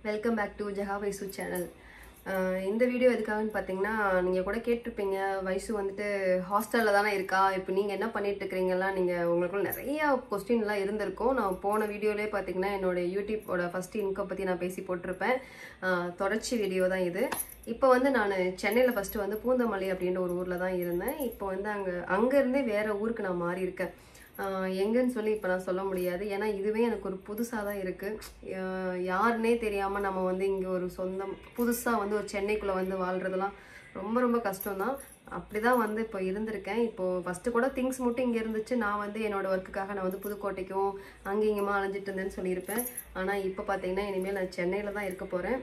welcome back to Jaha Vaishu channel இந்த video எதுக்காகன்னு பார்த்தீங்கன்னா நீங்கள் கூட கேட்டிருப்பீங்க வைசு வந்துட்டு ஹாஸ்டலில் தானே இருக்கா இப்போ நீங்கள் என்ன பண்ணிட்டு இருக்கிறீங்கலாம் நீங்கள் உங்களுக்குள்ள நிறைய கொஸ்டின்லாம் இருந்திருக்கும் நான் போன வீடியோலேயே பார்த்தீங்கன்னா என்னோட யூடியூப்போட ஃபஸ்ட் இன்கம் பற்றி நான் பேசி போட்டிருப்பேன் ஆஹ் தொடர்ச்சி வீடியோ தான் இது இப்போ வந்து நான் சென்னையில் ஃபஸ்ட்டு வந்து பூந்தமல்லி அப்படின்ற ஒரு ஊரில் தான் இருந்தேன் இப்போ வந்து அங்கே அங்கேருந்தே வேறு ஊருக்கு நான் மாறி இருக்கேன் ஆஹ் எங்கன்னு சொல்லி இப்போ நான் சொல்ல முடியாது ஏன்னா இதுவே எனக்கு ஒரு புதுசாக தான் இருக்குது யாருன்னே தெரியாமல் நம்ம வந்து இங்கே ஒரு சொந்தம் புதுசாக வந்து ஒரு சென்னைக்குள்ளே வந்து வாழ்கிறதெல்லாம் ரொம்ப ரொம்ப கஷ்டம்தான் அப்படி தான் வந்து இப்போ இருந்திருக்கேன் இப்போது ஃபஸ்ட்டு கூட திங்ஸ் மட்டும் இங்கே இருந்துச்சு நான் வந்து என்னோட ஒர்க்குக்காக நான் வந்து புதுக்கோட்டைக்கும் அங்கே இங்கேயுமா அலைஞ்சிட்டு இருந்தேன்னு சொல்லியிருப்பேன் ஆனால் இப்போ பார்த்தீங்கன்னா இனிமேல் நான் சென்னையில் தான் இருக்க போகிறேன்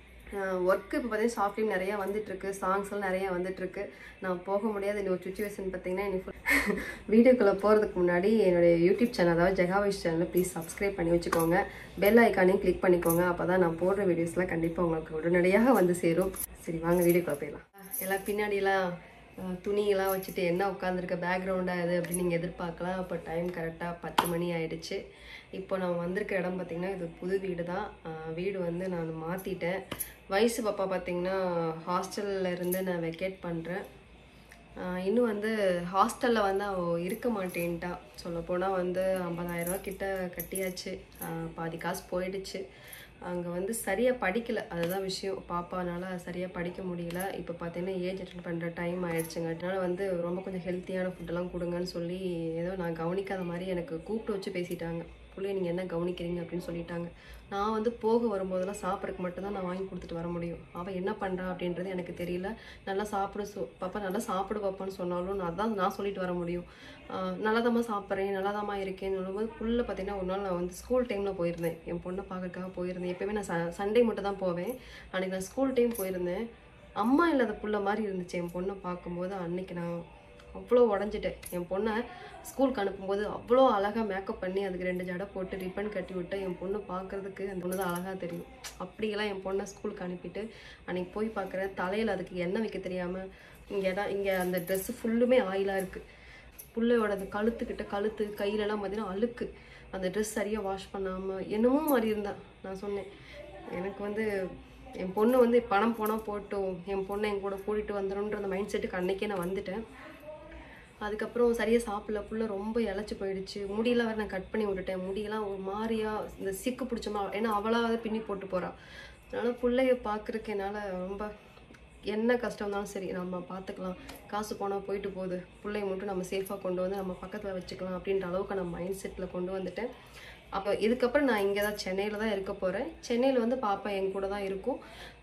ஒர்க்கு இப்போ பார்த்தீங்கன்னா சாஃப்ட்வேர் நிறையா வந்துட்டுருக்கு சாங்ஸ்லாம் நிறையா வந்துட்டுருக்கு நான் போக முடியாத இந்த ஒரு சுச்சுவேஷன் பார்த்தீங்கன்னா எனக்கு வீடியோக்குள்ளே போகிறதுக்கு முன்னாடி என்னுடைய யூடியூப் சேனல் அதாவது ஜெகாவைஸ் சேனலை ப்ளீஸ் சப்ஸ்கிரைப் பண்ணி வச்சுக்கோங்க பெல் ஐக்கானையும் கிளிக் பண்ணிக்கோங்க அப்போ தான் நான் போடுற வீடியோஸ்லாம் கண்டிப்பாக உங்களுக்கு உடனடியாக வந்து சேரும் சரி வாங்க வீடியோக்குள்ளே போயிடலாம் எல்லாம் பின்னாடிலாம் அஹ், துணியெல்லாம் வச்சுட்டு என்ன உட்காந்துருக்க பேக்ரவுண்டாக இது அப்படின்னு நீங்கள் எதிர்பார்க்கலாம் அப்போ டைம் கரெக்டாக பத்து மணி ஆயிடுச்சு இப்போ நான் வந்திருக்க இடம் பார்த்திங்கன்னா இது புது வீடு தான் அஹ், வீடு வந்து நான் மாற்றிட்டேன் வயசு பாப்பா பார்த்திங்கன்னா ஹாஸ்டல்ல இருந்து நான் வெக்கேட் பண்ணுறேன் இன்னும் வந்து ஹாஸ்டலில் வந்து அவள் இருக்க மாட்டேன்ட்டா சொல்லப்போனால் வந்து ஐம்பதாயிரரூவா கிட்ட கட்டியாச்சு அஹ், பாதி காசு போயிடுச்சு அங்கே வந்து சரியாக படிக்கல அதுதான் விஷயம் பாப்பானால சரியாக படிக்க முடியல இப்போ பார்த்தீங்கன்னா ஏஜ் அட்டன் பண்ணுற டைம் ஆயிடுச்சுங்க அதனால வந்து ரொம்ப கொஞ்சம் ஹெல்த்தியான ஃபுட்டெல்லாம் கொடுங்கன்னு சொல்லி ஏதோ நான் கவனிக்காத மாதிரி எனக்கு கூப்பிட்டு வச்சு பேசிட்டாங்க பிள்ளைய நீங்கள் என்ன கவனிக்கிறீங்க அப்படின்னு சொல்லிட்டாங்க நான் வந்து போக வரும்போதெல்லாம் சாப்பிட்றதுக்கு மட்டும்தான் நான் வாங்கி கொடுத்துட்டு வர முடியும் அவள் என்ன பண்ணுறா அப்படின்றது எனக்கு தெரியல நல்லா சாப்பிட சொ பாப்பா நல்லா சாப்பிடு பாப்பான்னு சொன்னாலும் நான் அதான் நான் சொல்லிட்டு வர முடியும் ஆஹ் நல்லாதாம்மா சாப்பிட்றேன் நல்லாதாம்மா இருக்கேன்னு சொல்லும்போது புல்ல பார்த்தீங்கன்னா ஒரு நாள் நான் வந்து ஸ்கூல் டைமில் போயிருந்தேன் என் பொண்ணை பார்க்கறதுக்காக போயிருந்தேன் எப்பயுமே நான் ச சண்டே மட்டும் தான் போவேன் அன்றைக்கி நான் ஸ்கூல் டைம் போயிருந்தேன் அம்மா இல்லாத புள்ள மாதிரி இருந்துச்சு என் பொண்ணை பார்க்கும்போது அன்னைக்கு நான் அவ்வளோ உடஞ்சிட்டேன் என் பொண்ணை ஸ்கூலுக்கு அனுப்பும்போது அவ்வளோ அழகாக மேக்கப் பண்ணி அதுக்கு ரெண்டு ஜடை போட்டு ரிப்பன் கட்டி விட்டு என் பொண்ணு பார்க்கறதுக்கு அந்த பொண்ணு தான் அழகாக தெரியும் அப்படியெல்லாம் என் பொண்ணை ஸ்கூலுக்கு அனுப்பிட்டு அன்னைக்கு போய் பார்க்குறேன் தலையில் அதுக்கு எண்ணெய் வைக்க தெரியாமல் இங்கே இடம் இங்கே அந்த ட்ரெஸ்ஸு ஃபுல்லுமே ஆயிலாக இருக்குது புள்ளையோட அந்த கழுத்துக்கிட்ட கழுத்து கையிலலாம் பார்த்தீங்கன்னா அழுக்கு அந்த ட்ரெஸ் சரியாக வாஷ் பண்ணாமல் என்னமோ மாதிரி இருந்தா நான் சொன்னேன் எனக்கு வந்து என் பொண்ணு வந்து பணம் போனால் போட்டும் என் பொண்ணை என் கூட கூட்டிகிட்டு வந்துடும்ன்ற அந்த மைண்ட் செட்டுக்கு அன்னைக்கே நான் வந்துட்டேன் அதுக்கப்புறம் சரியாக சாப்பிடல புள்ள ரொம்ப இழைச்சி போயிடுச்சு முடியெல்லாம் வேறு நான் கட் பண்ணி விட்டுட்டேன் முடியெல்லாம் ஒரு மாதிரியா இந்த சிக்கு பிடிச்ச மாதிரி ஏன்னா அவளாவது பின்னி போட்டு போறா அதனால பிள்ளைய பார்க்குறக்கு என்னால் ரொம்ப என்ன கஷ்டம் இருந்தாலும் சரி நம்ம பார்த்துக்கலாம் காசு போனால் போயிட்டு போகுது பிள்ளைய மட்டும் நம்ம சேஃபாக கொண்டு வந்து நம்ம பக்கத்தில் வச்சுக்கலாம் அப்படின்ற அளவுக்கு நான் மைண்ட் செட்டில் கொண்டு வந்துட்டேன் அப்போ இதுக்கப்புறம் நான் இங்கே தான் சென்னையில் தான் இருக்க போகிறேன் சென்னையில் வந்து பாப்பா என் கூட தான் இருக்கும்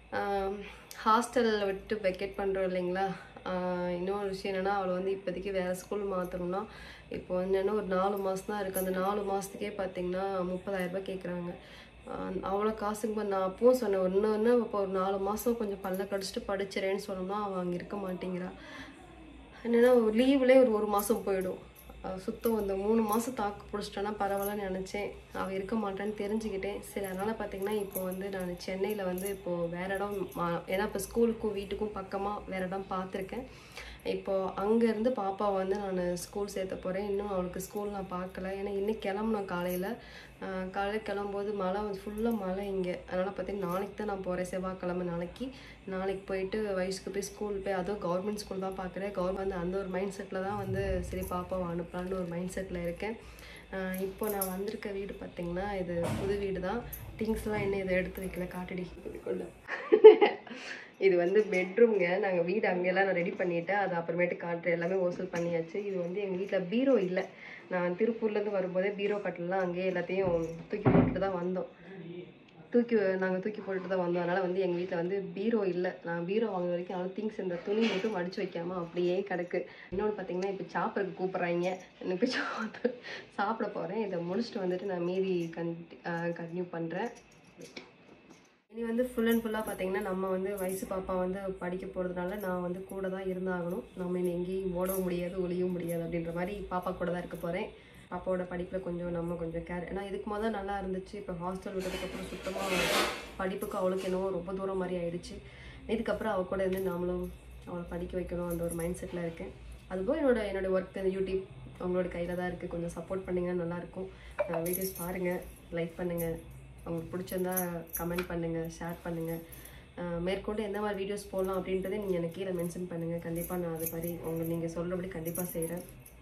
ஹாஸ்டலில் விட்டு வெக்கேட் பண்ணுறோம் இல்லைங்களா ஆஹ் இன்னொரு விஷயம் என்னென்னா அவளை வந்து இப்போதைக்கு வேறு ஸ்கூல் மாற்றணும்னா இப்போ வந்து என்ன ஒரு நாலு மாதம் தான் இருக்குது அந்த நாலு மாதத்துக்கே பார்த்தீங்கன்னா முப்பதாயிரரூபா கேட்குறாங்க அவ்வளோ காசுக்கு மேல நான் அப்பவும் சொன்னேன் ஒன்று ஒன்று இப்போ ஒரு நாலு மாதம் கொஞ்சம் பல்ல கடிச்சிட்டு படிச்சிரேன்னு சொன்னோம்னா அவள் அங்கே இருக்க மாட்டேங்கிறா என்னென்னா ஒரு லீவ்லேயே ஒரு ஒரு மாதம் போயிடும் அஹ் சுத்தம் இந்த மூணு மாதம் தாக்கு பிடிச்சிட்டோன்னா பரவாயில்லன்னு நினச்சேன் அவள் இருக்க மாட்டான்னு தெரிஞ்சுக்கிட்டேன் சரி அதனால் பார்த்தீங்கன்னா இப்போ வந்து நான் சென்னையில் வந்து இப்போது வேற இடம் மா- ஏன்னா இப்போ ஸ்கூலுக்கும் வீட்டுக்கும் பக்கமாக வேற இடம் பார்த்துருக்கேன் இப்போது அங்கேருந்து பாப்பா வந்து நான் ஸ்கூல் சேர்த்த போகிறேன் இன்னும் அவளுக்கு ஸ்கூல் நான் பார்க்கல ஏன்னா இன்னைக்கு கிளம்புனோம் காலையில் காலையில் கிளம்பும்போது மழை ஃபுல்லாக மழை இங்கே அதனால் பார்த்தீங்கன்னா நாளைக்கு தான் நான் போகிறேன் செவ்வாய்க்கிழமை நாளைக்கு நாளைக்கு போயிட்டு வயசுக்கு போய் ஸ்கூல் போய் அதுவும் கவர்மெண்ட் ஸ்கூல் தான் பார்க்குறேன் கவர்மெண்ட் வந்து அந்த ஒரு மைண்ட் செட்டில் தான் வந்து சரி பாப்பாவை அனுப்பலான்னு ஒரு மைண்ட் செட்டில் இருக்கேன் ஆஹ் இப்போ நான் வந்திருக்க வீடு பார்த்தீங்கன்னா இது புது வீடு தான் திங்ஸ்லாம் இன்னும் இதை எடுத்து வைக்கல காட்டடி கொண்டு இது வந்து பெட்ரூம்ங்க நாங்கள் வீடு அங்கெல்லாம் நான் ரெடி பண்ணிட்டேன் அது அப்புறமேட்டு காட்டுறேன் எல்லாமே ஓசல் பண்ணியாச்சு இது வந்து எங்கள் வீட்டில் பீரோ இல்லை நான் திருப்பூர்லேருந்து வரும்போதே பீரோ கட்டலாம் அங்கேயே எல்லாத்தையும் தூக்கி போட்டுட்டு தான் வந்தோம் தூக்கி நாங்கள் தூக்கி போட்டுட்டு தான் வந்தோம் அதனால் வந்து எங்கள் வீட்டில் வந்து பீரோ இல்லை நான் பீரோ வாங்குற வரைக்கும் அவ்வளோ திங்ஸ் இந்த துணி மட்டும் மடிச்சு வைக்காம அப்படியே கிடக்கு இன்னொன்று பார்த்தீங்கன்னா இப்போ சாப்பிட்றதுக்கு கூப்பிட்றாங்க இன்னும் போய் சாப்பிட சாப்பிட போகிறேன் இதை முடிச்சுட்டு வந்துட்டு நான் மீதி கன் கன்டினியூ பண்ணுறேன் இனி வந்து ஃபுல் அண்ட் ஃபுல்லாக பார்த்தீங்கன்னா நம்ம வந்து வயசு பாப்பா வந்து படிக்க போகிறதுனால நான் வந்து கூட தான் இருந்தாகணும் நம்ம இனி எங்கேயும் ஓடவும் முடியாது ஒளியவும் முடியாது அப்படின்ற மாதிரி பாப்பா கூட தான் இருக்க போகிறேன் பாப்பாவோட படிப்பில் கொஞ்சம் நம்ம கொஞ்சம் கேர் ஏன்னா இதுக்கு முதல் நல்லா இருந்துச்சு இப்போ ஹாஸ்டல் விட்டதுக்கப்புறம் சுத்தமாக படிப்புக்கு அவளுக்கு என்னவோ ரொம்ப தூரம் மாதிரி ஆயிடுச்சு இதுக்கப்புறம் அவள் கூட இருந்து நாமளும் அவளை படிக்க வைக்கணும் அந்த ஒரு மைண்ட் செட்டில் இருக்கேன் அதுபோல் என்னோட என்னோட ஒர்க் இந்த யூடியூப் அவங்களோட கையில் தான் இருக்குது கொஞ்சம் சப்போர்ட் பண்ணிங்கன்னா நல்லாயிருக்கும் வீடியோஸ் பாருங்கள் லைக் பண்ணுங்கள் உங்களுக்கு பிடிச்சிருந்தா கமெண்ட் பண்ணுங்கள் ஷேர் பண்ணுங்கள் மேற்கொண்டு எந்த மாதிரி வீடியோஸ் போடலாம் அப்படின்றதே நீங்கள் எனக்கு கீழே மென்ஷன் பண்ணுங்கள் கண்டிப்பாக நான் அது மாதிரி உங்கள் நீங்கள் சொல்கிறபடி கண்டிப்பாக செய்கிறேன்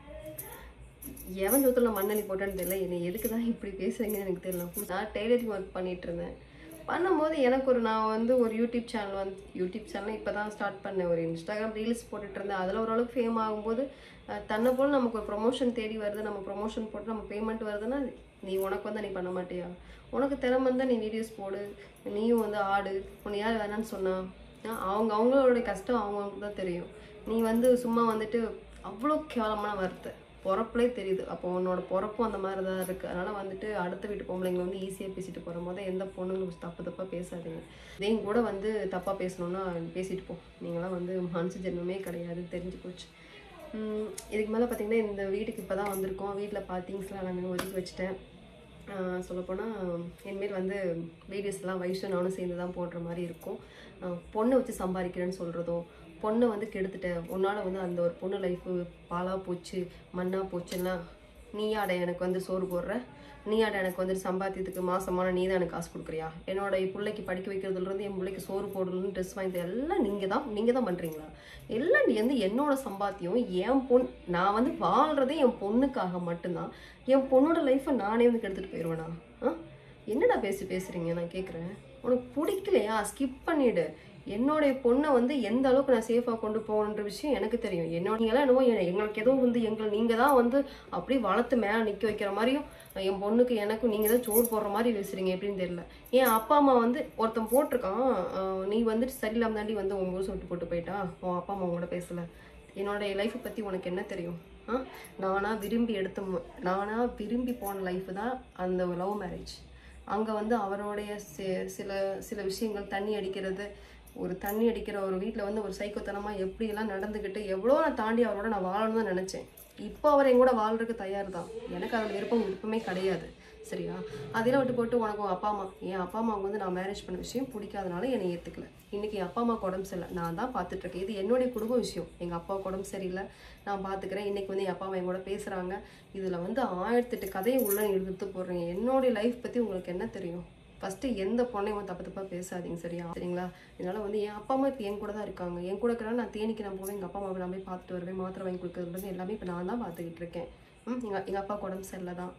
எவன் சொத்துல மண்ணெண்ணி போட்டேன்னு தெரியல என்னை எதுக்கு தான் இப்படி பேசுறீங்கன்னு எனக்கு தெரியல நான் டெய்லரிங் ஒர்க் பண்ணிட்டு இருந்தேன் பண்ணும்போது எனக்கு ஒரு நான் வந்து ஒரு யூடியூப் சேனல் வந்து யூடியூப் சேனல் இப்போ தான் ஸ்டார்ட் பண்ணேன் ஒரு இன்ஸ்டாகிராம் ரீல்ஸ் போட்டுட்டு இருந்தேன் அதில் ஓரளவுக்கு ஃபேம் ஆகும்போது அஹ், தன்னை போல் நமக்கு ஒரு ப்ரொமோஷன் தேடி வருது நம்ம ப்ரொமோஷன் போட்டு நம்ம பேமெண்ட் வருதுன்னா நீ உனக்கு வந்து நீ பண்ண மாட்டியா உனக்கு திறமை இருந்தால் நீ வீடியோஸ் போடு நீயும் வந்து ஆடு உன்னை யார் வேணான்னு சொன்னா ஆஹ், அவங்க அவங்களோட கஷ்டம் அவங்களுக்கு தான் தெரியும் நீ வந்து சும்மா வந்துட்டு அவ்வளோ கேவலமான வார்த்தை பிறப்புலே தெரியுது அப்போ உன்னோட பிறப்பும் அந்த மாதிரி தான் இருக்குது அதனால் வந்துட்டு அடுத்த வீட்டு பொம்பளைங்களை வந்து ஈஸியாக பேசிட்டு போகிற போது எந்த பொண்ணுங்களும் தப்பு தப்பாக பேசாதீங்க இதையும் கூட வந்து தப்பாக பேசணுன்னா பேசிட்டு போ நீங்களாம் வந்து மனுஷ ஜென்மமே கிடையாது தெரிஞ்சு போச்சு உம் இதுக்கு மேலே பார்த்தீங்கன்னா இந்த வீட்டுக்கு இப்போ தான் வந்திருக்கோம் வீட்டில் பார்த்திங்ஸ்லாம் நான் ஒதுக்கி வச்சுட்டேன் சொல்லப்போனால் இனிமேல் வந்து வீடியோஸ்லாம் வயசு நானும் சேர்ந்து தான் போடுற மாதிரி இருக்கும் ஆஹ் பொண்ணை வச்சு சம்பாதிக்கிறேன்னு சொல்கிறதும் பொண்ணை வந்து கெடுத்துட்ட உன்னால் வந்து அந்த ஒரு பொண்ணு லைஃபு பாலாக போச்சு மண்ணாக போச்சுன்னா நீயாட எனக்கு வந்து சோறு போடுற நீயாட எனக்கு வந்து சம்பாத்தியத்துக்கு மாசமான நீ தான் எனக்கு காசு கொடுக்குறியா என்னோட பிள்ளைக்கு படிக்க வைக்கிறதுலேருந்து என் பிள்ளைக்கு சோறு போடணும்னு ட்ரெஸ் வாங்கி தர- எல்லாம் நீங்கள் தான் நீங்கள் தான் பண்ணுறீங்களா எல்லாம் நீ வந்து என்னோட சம்பாத்தியம் என் பொண் நான் வந்து வாழ்கிறதே என் பொண்ணுக்காக மட்டும்தான் என் பொண்ணோட லைஃப்பை நானே வந்து கெடுத்துட்டு போயிடுவேனா ஆ என்னடா பேசி பேசுறீங்க நான் கேட்குறேன் உனக்கு பிடிக்கலையா ஸ்கிப் பண்ணிடு என்னுடைய பொண்ணை வந்து எந்த அளவுக்கு நான் சேஃபாக கொண்டு போகணுன்ற விஷயம் எனக்கு தெரியும் என்னோட நீங்களாம் என்னவோ எ- எங்களுக்கு ஏதோ வந்து எங்கள் நீங்கள் தான் வந்து அப்படியே வளர்த்து மேலே நிற்க வைக்கிற மாதிரியும் என் பொண்ணுக்கு எனக்கும் நீங்கள் தான் சோறு போடுற மாதிரி பேசுறீங்க எப்படின்னு தெரியல என் அப்பா அம்மா வந்து ஒருத்தன் போட்டிருக்கான் ஆஹ் நீ வந்துட்டு சரியில்லாம தாண்டி வந்து உங்க ஊர் சொல்லிட்டு போட்டு போயிட்டா உன் அப்பா அம்மா உங்களோட பேசல என்னோட லைஃப்பை பற்றி உனக்கு என்ன தெரியும் ஆ நானா விரும்பி எடுத்த மு- நானா விரும்பி போன லைஃப் தான் அந்த லவ் மேரேஜ் அங்கே வந்து அவருடைய சி- சில சில விஷயங்கள் தண்ணி அடிக்கிறது ஒரு தண்ணி அடிக்கிற ஒரு வீட்டில் வந்து ஒரு சைக்கோத்தனமாக எப்படியெல்லாம் நடந்துக்கிட்டு எவ்வளோ நான் தாண்டி அவரோட நான் வாழணும்னு தான் நினச்சேன் இப்போ அவர் என் கூட வாழ்றதுக்கு தயார் தான் எனக்கு அதோட விருப்பம் விருப்பமே கிடையாது சரியா அதெல்லாம் விட்டு போட்டு உனக்கு உன் அப்பா அம்மா என் அப்பா அம்மாவுக்கு வந்து நான் மேரேஜ் பண்ண விஷயம் பிடிக்காதனால என்னை ஏற்றுக்கல இன்னைக்கு என் அப்பா அம்மாவுக்கு உடம்பு சரியில்லை நான் தான் பார்த்துட்டு இருக்கேன் இது என்னுடைய குடும்ப விஷயம் எங்கள் அப்பாவுக்கு உடம்பு சரியில்லை நான் பார்த்துக்கிறேன் இன்னைக்கு வந்து என் அப்பா அம்மா என் கூட பேசுகிறாங்க இதில் வந்து ஆயிரத்தெட்டு கதையை உள்ள எடுத்து போடுறீங்க என்னுடைய லைஃப் பற்றி உங்களுக்கு என்ன தெரியும் ஃபஸ்ட்டு எந்த பொண்ணையும் தப்பு தப்பாக பேசாதீங்க சரியா சரிங்களா இதனால வந்து என் அப்பா அம்மா இப்போ என் கூட தான் இருக்காங்க என் கூட இருக்கிறனால நான் தேனிக்கு நான் போவேன் எங்கள் அப்பா அம்மாவை நான் போய் பார்த்துட்டு வருவேன் மாத்திரை வாங்கி கொடுக்கறதுலேருந்து எல்லாமே இப்போ நான் தான் பார்த்துக்கிட்டு இருக்கேன் ம் எங்கள் எங்கள் அப்பா உடம்பு சரியில்லை தான்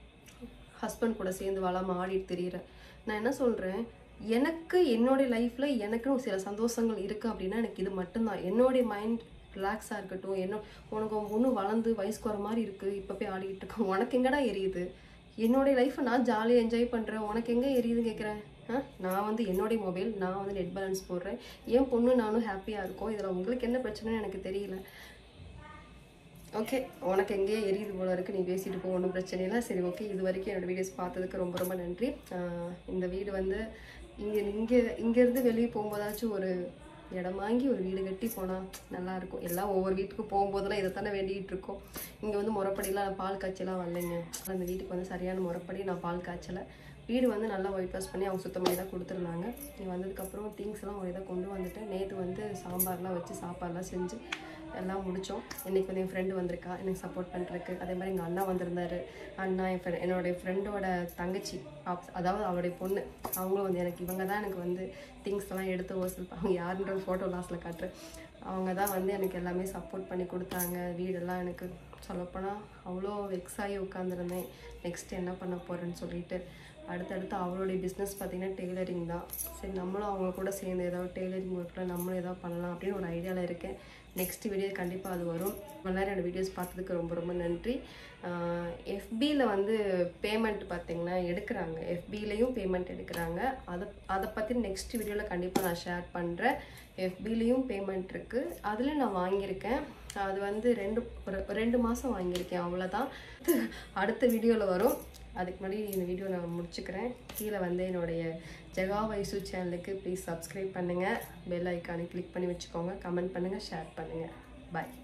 ஹஸ்பண்ட் கூட சேர்ந்து வாழாம ஆடிட்டு தெரியுறேன் நான் என்ன சொல்கிறேன் எனக்கு என்னுடைய லைஃப்பில் எனக்குன்னு சில சந்தோஷங்கள் இருக்குது அப்படின்னா எனக்கு இது மட்டும்தான் என்னுடைய மைண்ட் ரிலாக்ஸாக இருக்கட்டும் என்ன உனக்கு ஒன்று வளர்ந்து வயசுக்கு வர மாதிரி இருக்குது இப்போ போய் ஆடிக்கிட்டு இருக்கேன் உனக்கு எங்கடா எரியுது என்னுடைய லைஃப்பை நான் ஜாலியாக என்ஜாய் பண்ணுறேன் உனக்கு எங்கே எரியுதுன்னு கேட்குறேன் ஆ நான் வந்து என்னுடைய மொபைல் நான் வந்து நெட் பேலன்ஸ் போடுறேன் என் பொண்ணு நானும் ஹாப்பியாக இருக்கோம் இதில் உங்களுக்கு என்ன பிரச்சனைன்னு எனக்கு தெரியல ஓகே உனக்கு எங்கேயே எரியுது போல இருக்கு நீ பேசிட்டு போ ஒன்றும் பிரச்சனை இல்லை சரி ஓகே இது வரைக்கும் என்னோட வீடியோஸ் பார்த்ததுக்கு ரொம்ப ரொம்ப நன்றி ஆஹ் இந்த வீடு வந்து இங்கே இங்கே இங்கேருந்து வெளியே போகும்போதாச்சும் ஒரு இடம் வாங்கி ஒரு வீடு கட்டி போனால் நல்லா இருக்கும் எல்லாம் ஒவ்வொரு வீட்டுக்கு போகும்போதெல்லாம் இதை தானே வேண்டிகிட்டு இருக்கோம் இங்கே வந்து முறைப்படிலாம் நான் பால் காய்ச்சலாம் வரலைங்க அந்த வீட்டுக்கு வந்து சரியான முறைப்படி நான் பால் காய்ச்சலை வீடு வந்து நல்லா ஒயிட் வாஷ் பண்ணி அவங்க சுத்தம் பண்ணி தான் கொடுத்துருந்தாங்க நீ வந்ததுக்கப்புறம் திங்ஸ் எல்லாம் ஒரு இதை கொண்டு வந்துட்டேன் நேற்று வந்து சாம்பார்லாம் வச்சு சாப்பாடுலாம் செஞ்சு எல்லாம் முடித்தோம் இன்னைக்கு வந்து என் ஃப்ரெண்டு வந்திருக்கா எனக்கு சப்போர்ட் பண்ணுறதுக்கு அதே மாதிரி எங்கள் அண்ணா வந்திருந்தாரு அண்ணா என் ஃப்ரெண்ட் என்னுடைய ஃப்ரெண்டோட தங்கச்சி அப்- அதாவது அவருடைய பொண்ணு அவங்களும் வந்து எனக்கு இவங்க தான் எனக்கு வந்து திங்ஸ் எல்லாம் எடுத்து ஓசல் அவங்க யாருன்ற ஃபோட்டோ லாஸ்ட்டில் காட்டுறேன் அவங்க தான் வந்து எனக்கு எல்லாமே சப்போர்ட் பண்ணி கொடுத்தாங்க வீடெல்லாம் எனக்கு சொல்லப்போனால் அவ்வளோ வெக்ஸ் ஆகி உட்காந்துருந்தேன் நெக்ஸ்ட் என்ன பண்ண போகிறேன்னு சொல்லிட்டு அடுத்தடுத்து அவளுடைய பிஸ்னஸ் பார்த்தீங்கன்னா டெய்லரிங் தான் சரி நம்மளும் அவங்க கூட சேர்ந்து ஏதாவது டெய்லரிங் ஒர்க்கில் நம்மளும் ஏதாவது பண்ணலாம் அப்படின்னு ஒரு ஐடியாவில் இருக்கேன் நெக்ஸ்ட் வீடியோ கண்டிப்பாக அது வரும் எல்லாரும் என்னோட வீடியோஸ் பார்த்ததுக்கு ரொம்ப ரொம்ப நன்றி எஃபியில் வந்து பேமெண்ட் பார்த்தீங்கன்னா எடுக்கிறாங்க எஃபிலையும் பேமெண்ட் எடுக்கிறாங்க அதை அதை பற்றி நெக்ஸ்ட் வீடியோவில் கண்டிப்பாக நான் ஷேர் பண்ணுறேன் எஃபிலையும் பேமெண்ட் இருக்குது அதில் நான் வாங்கியிருக்கேன் அது வந்து ரெண்டு ஒரு ரெண்டு மாதம் வாங்கியிருக்கேன் அவ்வளோதான் அடுத்த வீடியோவில் வரும் அதுக்கு முன்னாடி இந்த வீடியோ நான் முடிச்சுக்கிறேன் கீழே வந்து என்னுடைய ஜெகா வைசு சேனலுக்கு ப்ளீஸ் சப்ஸ்கிரைப் பண்ணுங்கள் பெல் ஐக்கானை கிளிக் பண்ணி வச்சுக்கோங்க கமெண்ட் பண்ணுங்கள் ஷேர் பண்ணுங்கள் பாய்